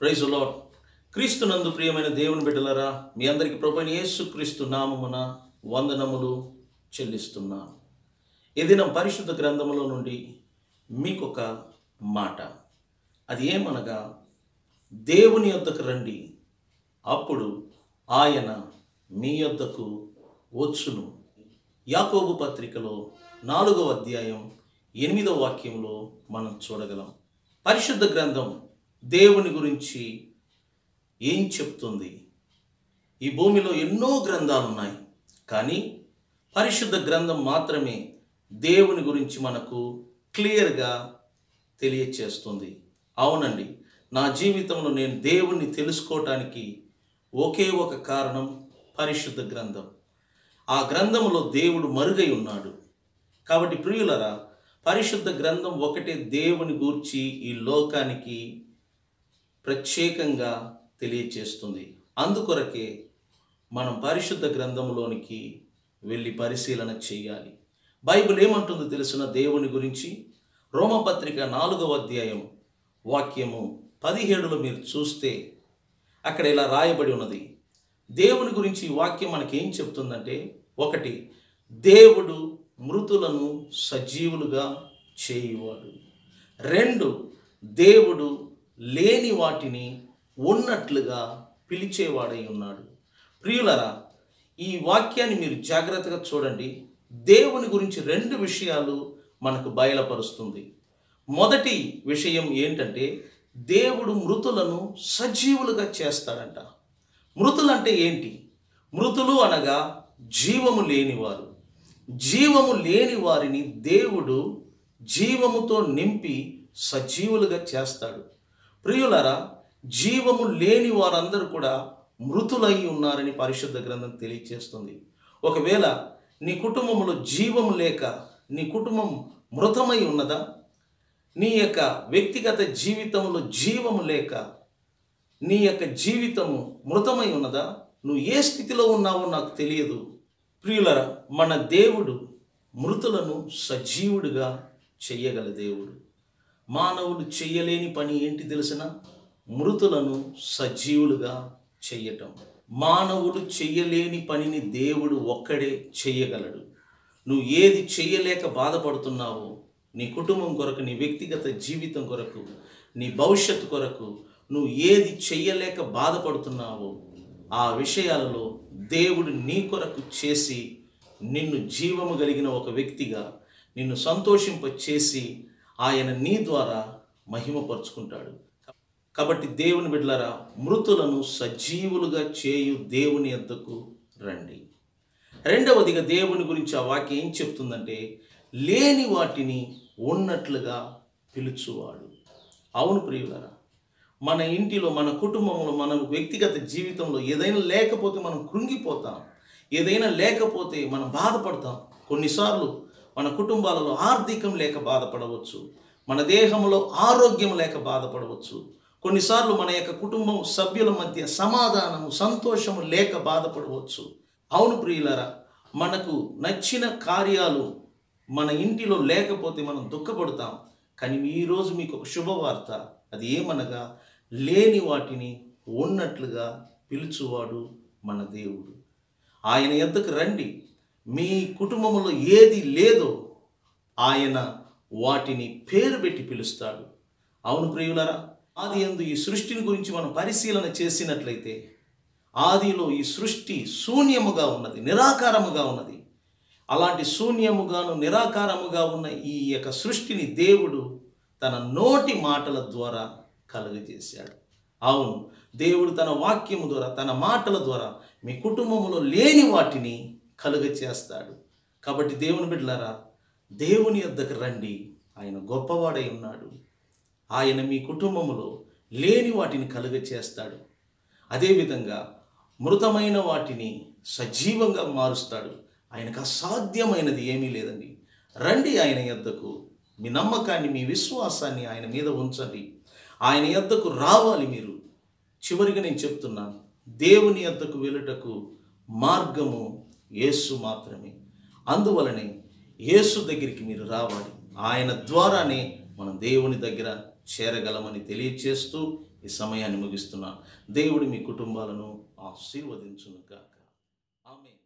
praise lord క్రీస్తునందు ప్రియమైన దేవుని బిడ్డలారా మీ అందరికీ ప్రభుని యేసు క్రీస్తు నామమున వందనములు చెల్లిస్తున్నాను ఈ దినం పరిశుద్ధ గ్రంథములో నుండి మీకొక మాట అది ఏమనగా దేవుని యొద్దకు రండి అప్పుడు ఆయన మీ యొద్దకు వచ్చును యాకోబు పత్రికలో నాలుగవ అధ్యాయం ఎనిమిదవ వాక్యంలో మనం చూడగలం పరిశుద్ధ గ్రంథం దేవుని గురించి ఏం చెప్తుంది ఈ భూమిలో ఎన్నో గ్రంథాలు ఉన్నాయి కానీ పరిశుద్ధ గ్రంథం మాత్రమే దేవుని గురించి మనకు క్లియర్గా తెలియచేస్తుంది అవునండి నా జీవితంలో నేను దేవుణ్ణి తెలుసుకోవటానికి ఒకే ఒక కారణం పరిశుద్ధ గ్రంథం ఆ గ్రంథములో దేవుడు మరుగై ఉన్నాడు కాబట్టి ప్రియులరా పరిశుద్ధ గ్రంథం ఒకటే దేవుని గూర్చి ఈ లోకానికి ప్రత్యేకంగా తెలియచేస్తుంది అందుకొరకే మనం పరిశుద్ధ గ్రంథంలోనికి వెళ్ళి పరిశీలన చేయాలి బైబిల్ ఏమంటుందో తెలిసిన దేవుని గురించి రోమపత్రిక నాలుగవ అధ్యాయం వాక్యము పదిహేడులో మీరు చూస్తే అక్కడ ఇలా రాయబడి ఉన్నది దేవుని గురించి ఈ వాక్యం మనకి ఏం చెప్తుందంటే ఒకటి దేవుడు మృతులను సజీవులుగా చేయువాడు రెండు దేవుడు లేని వాటిని ఉన్నట్లుగా పిలిచేవాడై ఉన్నాడు ప్రియులరా ఈ వాక్యాన్ని మీరు జాగ్రత్తగా చూడండి దేవుని గురించి రెండు విషయాలు మనకు బయలుపరుస్తుంది మొదటి విషయం ఏంటంటే దేవుడు మృతులను సజీవులుగా చేస్తాడంట మృతులంటే ఏంటి మృతులు అనగా జీవము లేనివారు జీవము లేని వారిని దేవుడు జీవముతో నింపి సజీవులుగా చేస్తాడు ప్రియులరా జీవము లేని వారందరూ కూడా మృతులై ఉన్నారని పరిశుద్ధ గ్రంథం తెలియచేస్తుంది ఒకవేళ నీ కుటుంబంలో జీవం లేక నీ కుటుంబం మృతమై ఉన్నదా నీ యొక్క వ్యక్తిగత జీవితంలో జీవము లేక నీ యొక్క జీవితము మృతమై ఉన్నదా నువ్వు ఏ స్థితిలో ఉన్నావో నాకు తెలియదు ప్రియులరా మన దేవుడు మృతులను సజీవుడిగా చెయ్యగల దేవుడు మానవులు చెయ్యలేని పని ఏంటి తెలిసిన మృతులను సజీవులుగా చెయ్యటం మానవులు చెయ్యలేని పనిని దేవుడు ఒక్కడే చెయ్యగలడు నువ్వు ఏది చెయ్యలేక బాధపడుతున్నావో నీ కుటుంబం కొరకు నీ వ్యక్తిగత జీవితం కొరకు నీ భవిష్యత్తు కొరకు నువ్వు ఏది చెయ్యలేక బాధపడుతున్నావో ఆ విషయాలలో దేవుడు నీ కొరకు చేసి నిన్ను జీవము కలిగిన ఒక వ్యక్తిగా నిన్ను సంతోషింప చేసి ఆయన నీ ద్వారా మహిమపరుచుకుంటాడు కాబట్టి దేవుని బిడ్డలారా మృతులను సజీవులుగా చేయు దేవుని యొద్దకు రండి రెండవదిగా దేవుని గురించి ఆ వాక్యం ఏం చెప్తుందంటే లేని వాటిని ఉన్నట్లుగా పిలుచువాడు అవును ప్రియులరా మన ఇంటిలో మన కుటుంబంలో మన వ్యక్తిగత జీవితంలో ఏదైనా లేకపోతే మనం కృంగిపోతాం ఏదైనా లేకపోతే మనం బాధపడతాం కొన్నిసార్లు మన కుటుంబాలలో ఆర్థికం లేక బాధపడవచ్చు మన దేహంలో ఆరోగ్యం లేక బాధపడవచ్చు కొన్నిసార్లు మన యొక్క కుటుంబం సభ్యుల మధ్య సమాధానము సంతోషము లేక బాధపడవచ్చు అవును ప్రియులరా మనకు నచ్చిన కార్యాలు మన ఇంటిలో లేకపోతే మనం దుఃఖపడతాం కానీ ఈరోజు మీకు ఒక శుభవార్త అది ఏమనగా లేని వాటిని ఉన్నట్లుగా పిలుచువాడు మన దేవుడు ఆయన ఎద్దకు రండి మీ కుటుంబంలో ఏది లేదో ఆయన వాటిని పేరు పెట్టి పిలుస్తాడు అవును ప్రియులరా ఆది ఎందు ఈ సృష్టిని గురించి మనం పరిశీలన చేసినట్లయితే ఆదిలో ఈ సృష్టి శూన్యముగా ఉన్నది నిరాకారముగా ఉన్నది అలాంటి శూన్యముగాను నిరాకారముగా ఉన్న ఈ యొక్క సృష్టిని దేవుడు తన నోటి మాటల ద్వారా కలుగజేశాడు అవును దేవుడు తన వాక్యము ద్వారా తన మాటల ద్వారా మీ కుటుంబంలో లేని వాటిని కలుగ చేస్తాడు కాబట్టి దేవుని బిడ్డలారా దేవుని యొద్దకు రండి ఆయన గొప్పవాడై ఉన్నాడు ఆయన మీ కుటుంబములో లేని వాటిని కలుగ చేస్తాడు అదేవిధంగా మృతమైన వాటిని సజీవంగా మారుస్తాడు ఆయనకు అసాధ్యమైనది ఏమీ లేదండి రండి ఆయన యొద్దకు మీ నమ్మకాన్ని మీ విశ్వాసాన్ని ఆయన మీద ఉంచండి ఆయన యొద్దకు రావాలి మీరు చివరిగా నేను చెప్తున్నాను దేవుని యొద్దకు వెళ్ళుటకు మార్గము యేసు మాత్రమే అందువలనే యేసు దగ్గరికి మీరు రావాలి ఆయన ద్వారానే మనం దేవుని దగ్గర చేరగలమని తెలియచేస్తూ ఈ సమయాన్ని ముగిస్తున్నాను దేవుడు మీ కుటుంబాలను ఆశీర్వదించును గాక ఆమె